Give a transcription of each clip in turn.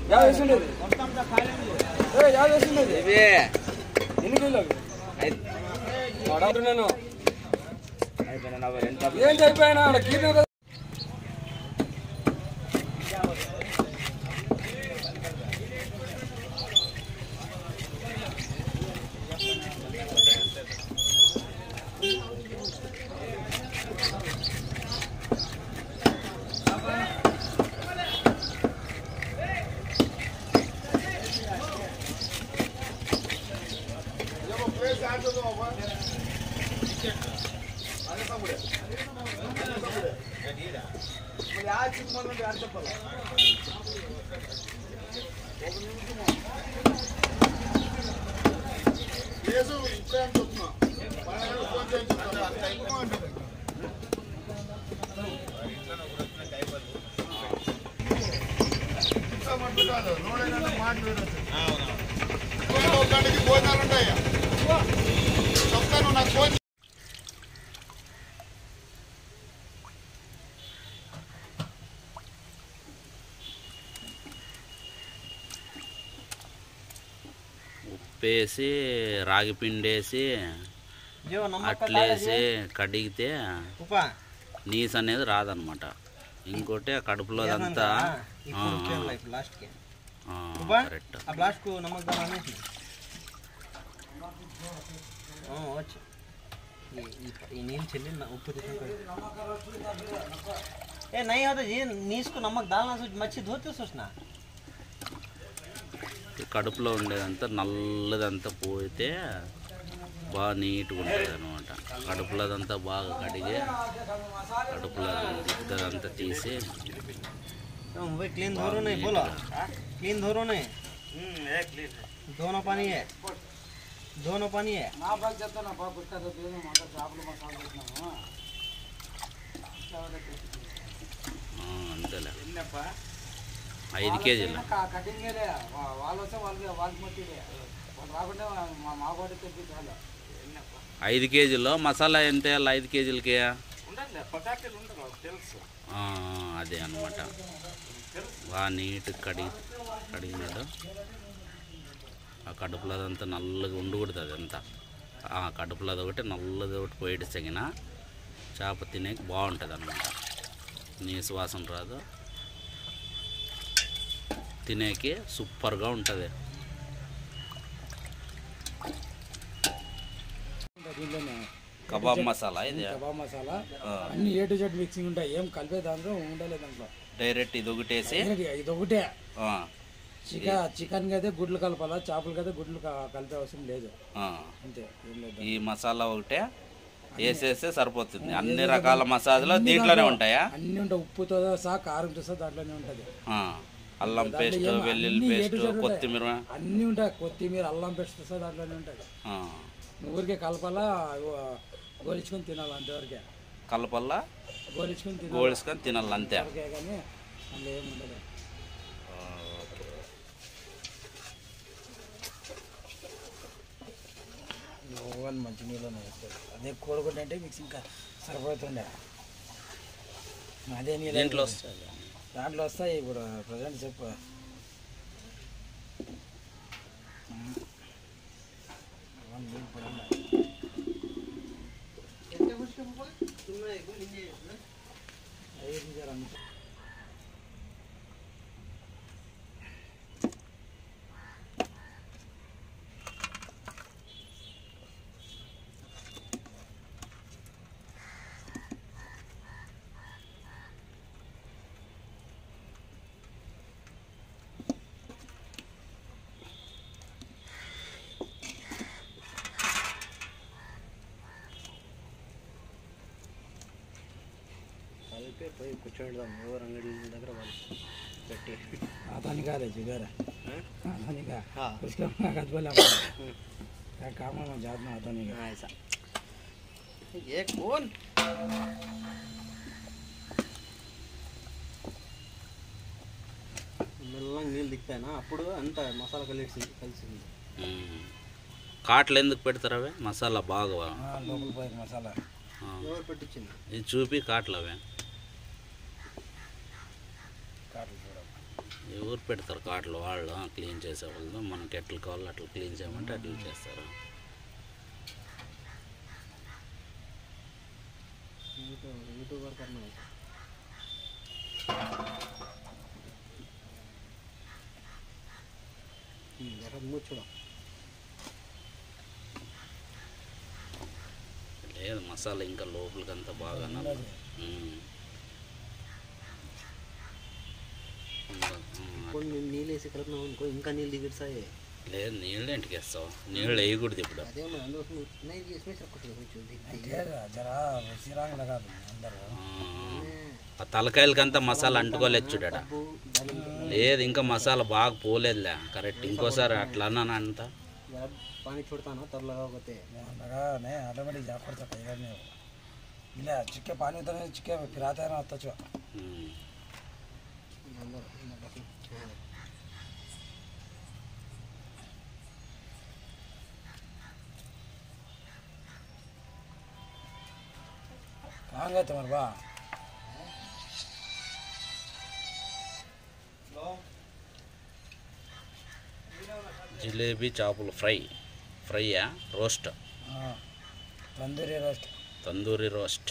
ಯಾವ వేసిండేది ఏ ಯಾವ వేసిండేది ఇవి ఎన్ని కిలోలు ఐదు వాడు నేను అయిపోయినా నలభై రెండు డబ్బులు. ఏం చెప్పాను ఆడ కీర్తి కదా ఉప్పేసి రాగి పిండేసి అట్లేసి కడిగితే నీస్ అనేది రాదనమాట ఇంకోటి ఆ కడుపులో అంతా లాస్ట్కి ఆ, కరెక్ట్ ఆ బ్లాస్ట్కు నమ్మకం అనేసి వచ్చి ఈ- ఈ- ఈ నీళ్ళు చెల్లి నా ఉప్పు తీసుకొని ए नहीं होता जी नीस को नमक डालना सोच मच्छी धोते सोचना ఈ కడుపులో ఉండేదంతా నల్లదంతా పోతే బాగా నీట్గా ఉంటుంది అనమాట కడుపులో అదంతా బాగా కడిగి కడుపులో దిగ్గదంతా తీసి तो भाई क्लीन धो रो नहीं बोलो क्लीन धो रो नहीं दोनों पानी है दोनों पानी है నా బాగా చెప్తాను బాగా పుస్తకాలు తీయను మాట చేపలు మసాలా పెట్టినాము ఆ, అంతేలే ఐదు కేజీలు కటింగ్ వాళ్ళు వస్తే వాళ్ళకి వాళ్ళకి మొత్తం వాళ్ళు రాకుండా మా మా వాడి తెప్పి చాలు ఐదు కేజీలు మసాలా ఎంత వేయాలి ఐదు కేజీలకి ఉండండి పటాకులు ఉండరు తెలుసు ఆ, అదే అనమాట బాగా నీట్గా కడిగి కడిగినాడు ఆ కడుపులో అదంతా నల్లగా ఉండకూడదు అదంతా ఆ కడుపులో అదొకటి నల్లది ఒకటి పోయిటి తగిన చేప తినేకి బాగుంటుంది అనమాట నీసు వాసన రాదు తినేకి సూపర్గా ఉంటుంది దీంట్లోనే కబాబ్ మసాలా ఇది కబాబ్ మసాలా ఆ, అన్ని ఏ టు జెడ్ మిక్సింగ్ ఉంటాయి ఏం కలిపే దాంట్లో ఉండలేదు దాంట్లో డైరెక్ట్ ఇది ఒకటేసి ఇది ఇది ఒకటే ఆ, చికెన్ చికెన్కి అయితే గుడ్లు కలపాలా చేపలకి అయితే గుడ్లు క- కలిపే అవసరం లేదు ఆ. అంతే ఏం లేదు ఈ మసాలా ఒకటే వేసేస్తే సరిపోతుంది అన్ని రకాల మసాలాలు దీంట్లోనే ఉంటాయా అన్ని ఉంటాయి ఉప్పుతో సహా కారంతో సహా దాంట్లోనే ఉంటుంది ఆ, అల్లం పేస్ట్ ఏం వెల్లుల్లి అన్ని పేస్ట్ A to Z ఉంటాయి. కొత్తిమీర అన్నీ ఉంటాయి కొత్తిమీర అల్లం పేస్ట్ సహా దాంట్లోనే ఉంటుంది ఆ, ఊరికే కలపాలా గోలించుకొని తినాలి అంతవరకే కలపల్లా గోలించుకొని తినాలి గోల్చుకొని తినాలి అంతే అంతవరకే కానీ అందులో ఏమి ఉండదు ఓవన్ మంచి నీళ్ళు అదే కోడిగుడ్డు అంటే మిక్సింగ్ సరిపోతుండే అదే నీళ్ళు దీంట్లో వస్తుంది దాంట్లో వస్తాయి ఇప్పుడు ప్రజెంట్ చెప్పు కలిపి పోయి కూర్చోడదాం ఎవరు అంగడి దగ్గర వాళ్ళు పెట్టి అతని కాదే జిగారా అతనిగా हाँ उसका कद बोला क्या काम है मैं जात में आता नहीं हाँ, ऐसा ये कौन మెల్లంగా నీళ్ళు దిక్కుతాయినా అప్పుడు అంత మసాలా కలిసి కలిసింది ఉమ్. కాట్లు ఎందుకు పెడతారు అవి మసాలా బాగా లోపల పోయి మసాలా ఆ. ఎవరు పెట్టించింది ఇది చూపి కాట్లు అవి కాటలు చూడాలి ఎవరు పెడతారు కాటలు వాళ్ళు క్లీన్ చేసేవాళ్ళు మనకి ఎట్లా కావాలో అట్లా క్లీన్ చేయమంటే అట్లా చేస్తారు यूट्यूबर करना है जरा मुँह छोड़ो లేదు మసాలా ఇంకా లోపలికంతా బాగా నల్ల ఉమ్. ఇంకా, ఉమ్, కొన్ని నీళ్ళు వేసి కలుపుతున్నాం అనుకో ఇంకా నీళ్ళు దిగిస్తాయి లేదు నీళ్ళు ఇంటికి వేస్తావు నీళ్ళు వేయకూడదు ఇప్పుడు అదే మరి అందుకోసం नहीं इसमें सब कुछ కొంచెం దిగుతాయి జరా రుచిరాంగ్ లగాలి అందరూ ఆ తలకాయలకంతా మసాలా అంటుకోలేదు చూడట అబ్బు దాని లేదు ఇంకా మసాలా బాగా పోలేదులే కరెక్ట్ ఇంకోసారి అట్లా అన్నాను అంత जरा पानी छोड़ता ना तब लगाओगे लगाने ऑटोमेटिक जा पड़ता कई नहीं होगा ಇಲ್ಲ ಚಿಕ್ಕೆ ಪಾನಿ ಉತ್ತನೆ ಚಿಕ್ಕೆ ಫಿರಾತೆ ಏನೋ ಹತ್ತಚ್ಚು ఉమ్. अंदर अंदर रखो हाँ कहाँ गए तुम्हारे बा జిలేబీ చేపలు ఫ్రై ఫ్రైయా రోస్ట్ हाँ तंदूरी रोस्ट తందూరి రోస్ట్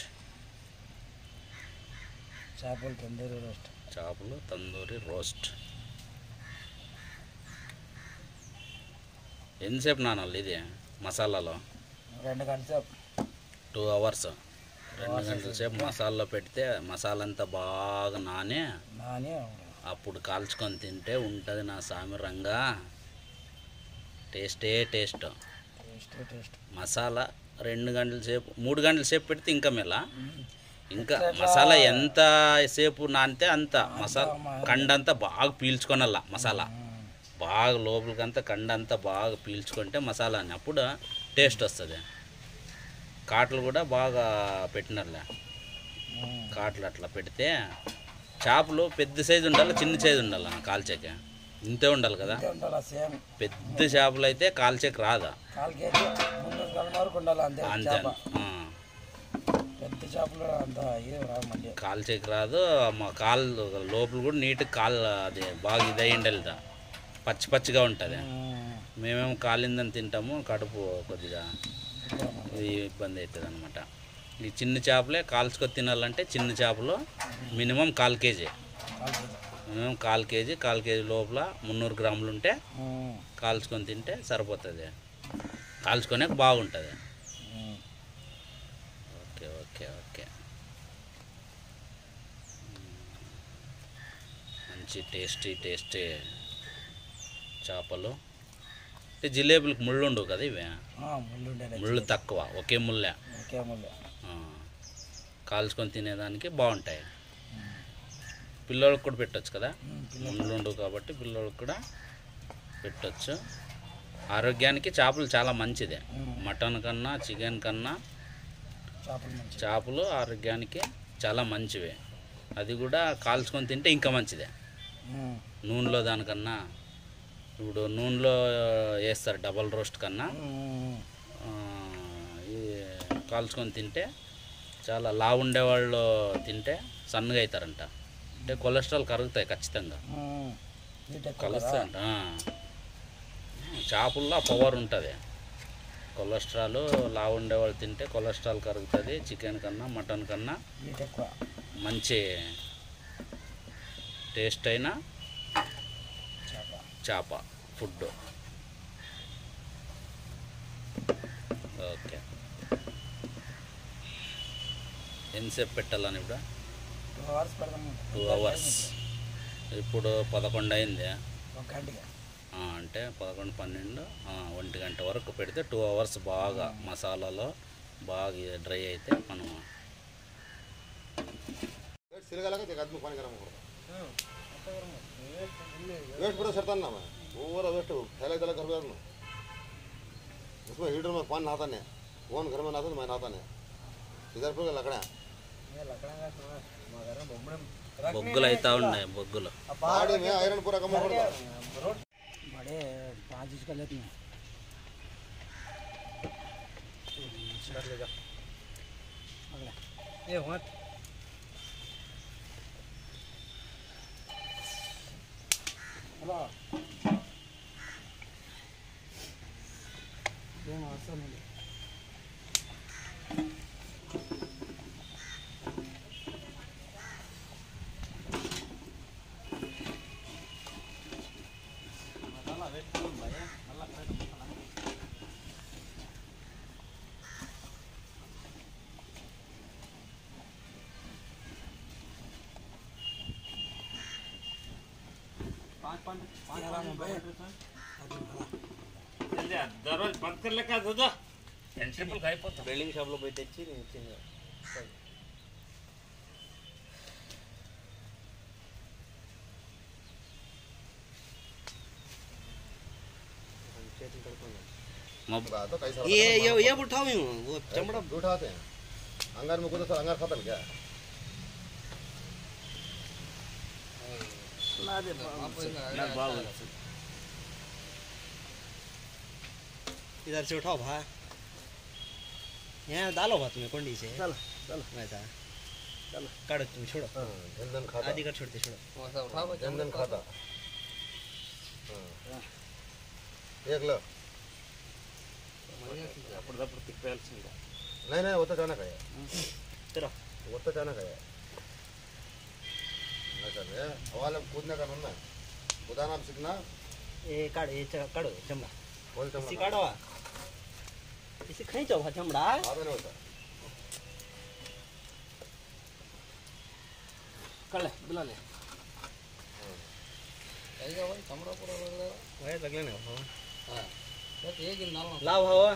చేపలు తందూరి రోస్ట్ చేపలు తందూరి రోస్ట్ ఎంతసేపు నానాలి ఇది మసాలాలో రెండు గంటల టూ అవర్స్ రెండు గంటల సేపు మసాలాలో పెడితే మసాలా అంతా బాగా నానే నాని అప్పుడు కాల్చుకొని తింటే ఉంటుంది నా సామి రంగా టేస్టే టేస్ట్ టేస్ట్ టేస్ట్ మసాలా రెండు గంటల సేపు మూడు గంటల సేపు పెడితే ఇంకా మెల్ల ఇంకా మసాలా ఎంత సేపు నానితే అంత మసాలా కండంతా బాగా పీల్చుకొనల్లా మసాలా బాగా లోపలికంతా కండంతా బాగా పీల్చుకుంటే మసాలా అని అప్పుడు టేస్ట్ వస్తుంది కాటలు కూడా బాగా పెట్టినారులే కాటలు అట్లా పెడితే చేపలు పెద్ద సైజు ఉండాలి చిన్న సైజు ఉండాలి కాల్చేకి ఇంతే ఉండాలి కదా అంతే ఉండాలి సేమ్ పెద్ద చేపలు అయితే కాల్చేకి రాదా కాలు కేజీ మున్నూరు గ్రాముల వరకు ఉండాలి అంతే అంతే చేప ఆ. పెద్ద చేపలు అంత ఏం రాదు మళ్ళీ కాల్చేకి రాదు మా కాలు లోపల కూడా నీట్గా కాలు అది బాగా ఇదై ఉండాలి దా. పచ్చి పచ్చిగా ఉంటుంది మేమేమో కాలిందని తింటాము కడుపు కొద్దిగా ఇది ఇబ్బంది అవుతుంది అనమాట ఈ చిన్న చేపలే కాల్చుకొని తినాలంటే చిన్న చేపలు మినిమం కాల్ కేజీ మినిమం కాల్ కేజీ కాల్ కేజీ లోపల మున్నూరు గ్రాములు ఉంటే కాల్చుకొని తింటే సరిపోతుంది కాల్చుకొనే బాగుంటుంది ఓకే ఓకే ఓకే మంచి టేస్టీ టేస్టీ చేపలు అంటే జిలేబీలకు ముళ్ళు ఉండవు కదా ఇవి ముళ్ళు ఉండేది ముళ్ళు తక్కువ ఒకే ముళ్ళే ఒకే ముళ్ళు ఆ. కాల్చుకొని తినేదానికి బాగుంటాయి పిల్లోళ్ళకి కూడా పెట్టొచ్చు కదా ముళ్ళు ఉండవు కాబట్టి పిల్లోళ్ళకి కూడా పెట్టొచ్చు ఆరోగ్యానికి చేపలు చాలా మంచిదే మటన్ కన్నా చికెన్ కన్నా చేపలు మంచి చేపలు ఆరోగ్యానికి చాలా మంచివే అది కూడా కాల్చుకొని తింటే ఇంకా మంచిదే నూనెలో దానికన్నా ఇప్పుడు నూనెలో వేస్తారు డబల్ రోస్ట్ కన్నా ఆ, ఇది కాల్చుకొని తింటే చాలా లావు ఉండేవాళ్ళు తింటే సన్నగా అవుతారంట అంటే కొలెస్ట్రాల్ కరుగుతాయి ఖచ్చితంగా హీట్ ఎక్కువ కదా కలుస్తాయంట ఆ. చేపల్లో పవర్ ఉంటుంది కొలెస్ట్రాల్ లావు ఉండేవాళ్ళు తింటే కొలెస్ట్రాల్ కరుగుతుంది చికెన్ కన్నా మటన్ కన్నా హీట్ ఎక్కువ మంచి టేస్ట్ అయిన చేప చేప ఫుడ్ ఓకే ఎంతసేపు పెట్టాలని ఇప్పుడు టూ అవర్స్ పెడదాం టూ అవర్స్ ఇప్పుడు పదకొండు అయింది ఒక గంటకి ఆ, అంటే పదకొండు పన్నెండు ఆ, ఒంటి గంట వరకు పెడితే టూ అవర్స్ బాగా మసాలాలో బాగా డ్రై అయితే మనం सिलगा लगा आदमी पानी गरम करो वेस्ट पूरा सरता ना मैं पूरा वेस्ट थैला थैला घर में रखना उसमें हीटर में पानी नहाता नहीं कौन घर में नहाता मैं नहाता नहीं इधर पर लकड़ा బొగ్గులు అవుతా ఉన్నాయి బొగ్గులు पहाड़ी में आयरन पूरा कम पड़ता बड़े पाँच इसका लेते हैं ये हुआ ఏం అవసరం లేదు దర్వాజ బంద్ కర్ లేక దాదా ఎంతసేపు అయిపోతా బిల్డింగ్ షాప్లో పోయి తెచ్చి నేను ఇచ్చింది చేతులు కడుక్కోండి. మబ్ तो कैसा ये ये ये उठाओ यूं वो चमड़ा उठाते हैं अंगार में कूदे सर अंगार खाता क्या इधर से उठाओ भा यहाँ डालो भात में कुंडी से चलो चलो वैसा चलो काटो तुम छोड़ो जन जन खाता आधी कर छोड़ते छोड़ो जन जन खाता हाँ। एक लो అప్పటిదప్పుడు తిప్పేయాల్సిందే नहीं नहीं वो तो अचानक है चलो वो तो अचानक है नहीं कर रहे हवाले में कूदने का मन है खुदा नाम सीखना ये काट ये च- काटो चमड़ा बोल इसी चमड़ा काटो इसे खींचो भा चमड़ा आधा नहीं होता कर ले बुला ले वही लग लेने लाओ भाव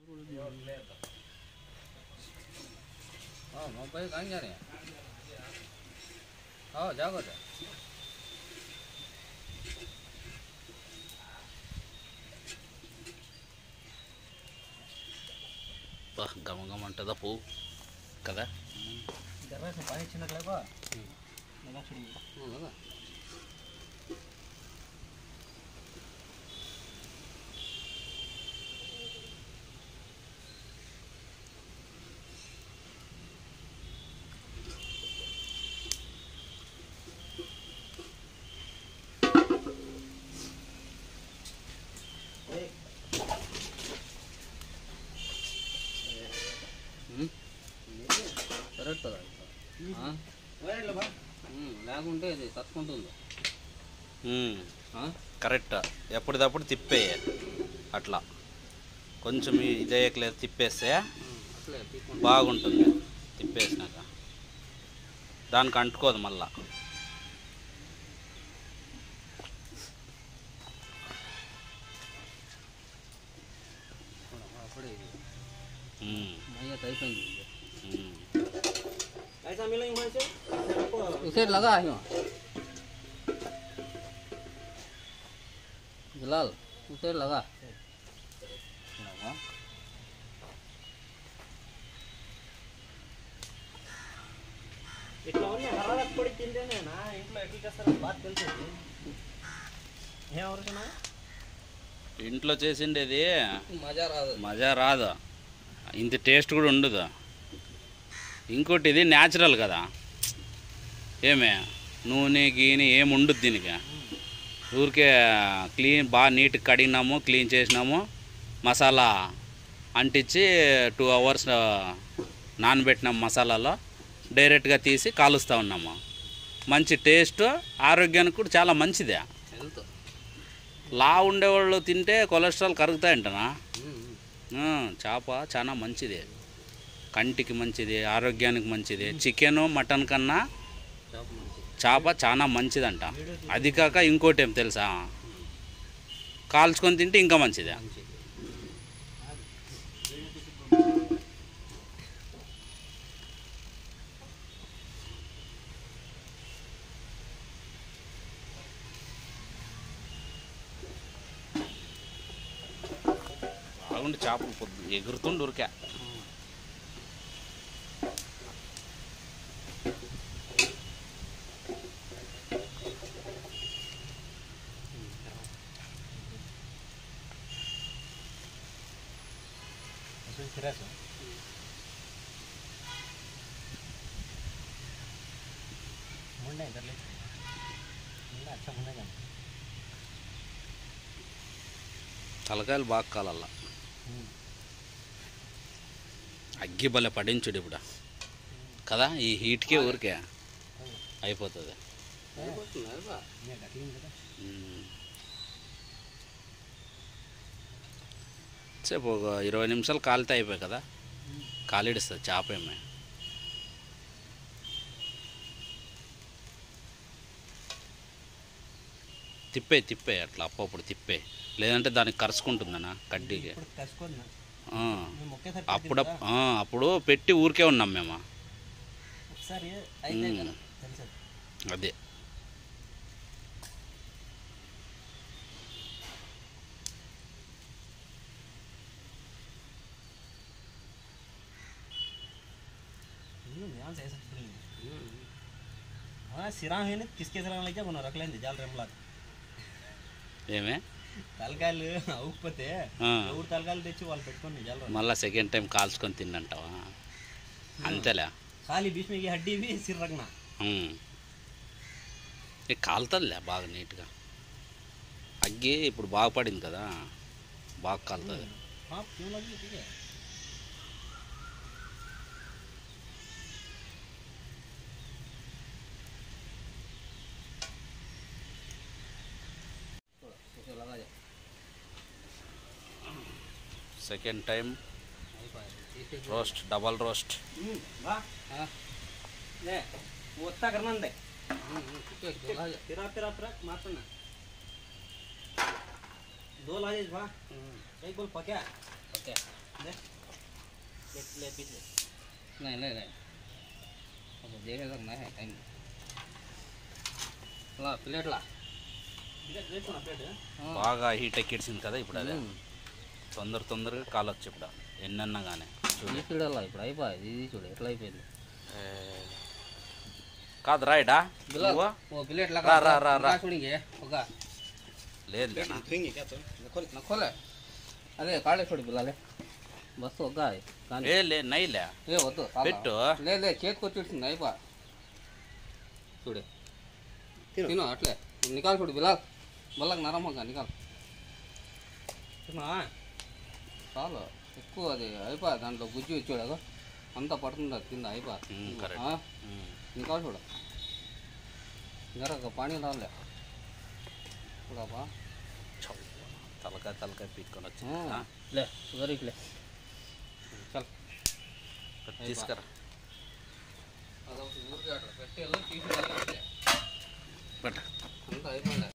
మొబైల్ కంగానే జాగ్రత్త బా గమగమంటుందా పువ్వు కదా पानी छिनक लेगा लगा छोड़िए కరెక్ట్ లేకుంటే ఇది తట్టుకుంటుంది ఉమ్, ఆ? కరెక్ట్ ఎప్పటిదప్పుడు తిప్పేయ అట్లా కొంచెం ఇదేయకలేదు తిప్పేస్తే అట్లే తీసుకుంటా బాగుంటుంది తిప్పేసినాక దానికి అంటుకోదు మళ్ళా అప్పుడే ఇది ఉమ్, మయ్యత్ అయిపోయింది ఇది. ఉమ్. ऐसा मिलेंगे वहाँ से इसे लगा है जलाल उसे लगा ఇట్లా ఉన్నాయి హరాలకు పడి తింటేనేనా ఇంట్లో ఎట్లా చేస్తారో బాగా తెలుసు ఏం అవసరం ఇంట్లో చేసిండేది మజా రాదు మజా రాదు ఇంత టేస్ట్ కూడా ఉండదు ఇంకోటి ఇది న్యాచురల్ కదా ఏమే నూనె గీని ఏమి ఉండదు దీనికి ఊరికే క్లీన్ బాగా నీట్గా కడిగినాము క్లీన్ చేసినాము మసాలా అంటించి టూ అవర్స్ నానబెట్టినాము మసాలాలో డైరెక్ట్గా తీసి కాలుస్తూ ఉన్నాము మంచి టేస్ట్ ఆరోగ్యానికి కూడా చాలా మంచిదే హెల్త్ లా ఉండేవాళ్ళు తింటే కొలెస్ట్రాల్ కరుగుతాయంటనా చేప చాలా మంచిది కంటికి మంచిది ఆరోగ్యానికి మంచిది చికెన్ మటన్ కన్నా చేప మంచిది చేప చాలా మంచిదంట అది కాక ఇంకోటి ఏం తెలుసా కాల్చుకొని తింటే ఇంకా మంచిదే మంచిది బాగుండి చేపలు పొద్దు ఎగురుతుండు ఉరికే मुंडा इधर ले मुंडा अच्छा मुंडा जाना తలకాయలు బాగా కాలల్ల అగ్గి భలే పడించుడు ఇప్పుడు కదా ఈ హీట్కే ఊరికే అయిపోతుంది ఇంకా గట్టింది కదా మ్మ్. సేపు ఒక ఇరవై నిమిషాలు కాలితే అయిపోయి కదా కాలిడిస్తుంది చేప ఏమే తిప్పే తిప్పే అట్లా అప్పుడప్పుడు తిప్పే లేదంటే దానికి కరుచుకుంటుందనా కడ్డీకి ఇప్పుడు కసుకోండి ఆ. మేము ఒకేసారి అప్పుడు పెట్టింది ఆ, అప్పుడు పెట్టి ఊరికే ఉన్నాం మేము కదా, ఒకసారి అయితే మ్మ్. కదా తెలుసు అదే ध्यान से ऐसा हाँ सिरा है ना किसके सिरा लेके बना रख लेंगे जाल रेमला ఏమే తలకాయలు అవుకపోతే ఆ. ఎవరు తలకాయలు తెచ్చి వాళ్ళు పెట్టుకొని జాల మళ్ళీ సెకండ్ టైం కాల్చుకొని తిన్నంటావా అంతేలే ఖాళీ बीच में ये हड्डी भी सिर रखना ఉమ్. ఇది కాలుతుందిలే బాగా నీట్గా అగ్గి ఇప్పుడు బాగా పడింది కదా బాగా కాలుతుంది हाँ क्यों लगी ठीक है second time roast double roast वाह ले वो उतना करना दे तेरा तेरा तेरा मारना दो लाजेज वाह एक बोल पक्या पक्या ले ले ले पीछ ले नहीं नहीं नहीं अब देखे तक नहीं है टाइम ला प्लेट ला इधर देखो ना प्लेट బాగా హీట్ ఎక్కిడిచింది కదా ఇప్పుడు అదే తొందర తొందరగా కాలొచ్చు ఇప్పుడు ఎన్నన్నా కానీ చూడు ఇది చూడాలా ఇప్పుడు అయిపోయింది ఇది చూడు ఎట్లా అయిపోయింది ఏ, కాదు రాయిడా నువ్వు ఓ ప్లేట్ రా, రా, రా, రా. చూడింగే ఒక లేదు खिंगे क्या तो నక్కోలే అదే కాళ్ళే చూడు పిల్లలే బస్సు ఒక్క కానీ ఏ లే నైలే ఏ వద్దు చాలా. పెట్టు. లే లే చేతికి వచ్చేసింది అయిపో చూడు తిను. తిను అట్లే నికాల్ చూడు బిలాల్ బల్లకి నరమ్మగా నికాల్ सुना చాలు ఎక్కువ అది అయిపో దాంట్లో గుజ్జు ఇచ్చాడు అంతా పడుతుంది అది కింద అయిపో ఉమ్, కరెక్ట్. ఆ? ఉమ్. నికాల్ చూడు జర పానీ రాలే చూడపా తలకాయ తలకాయ పీక్కొని వచ్చి ఆ, లే సుగరిక్లే చల్ తీసుకురా అదొకటి ఊరికే అట్లా పెట్టి వెళ్ళి తీసుకెళ్ళాలి బట్ అంతా అయిపోలే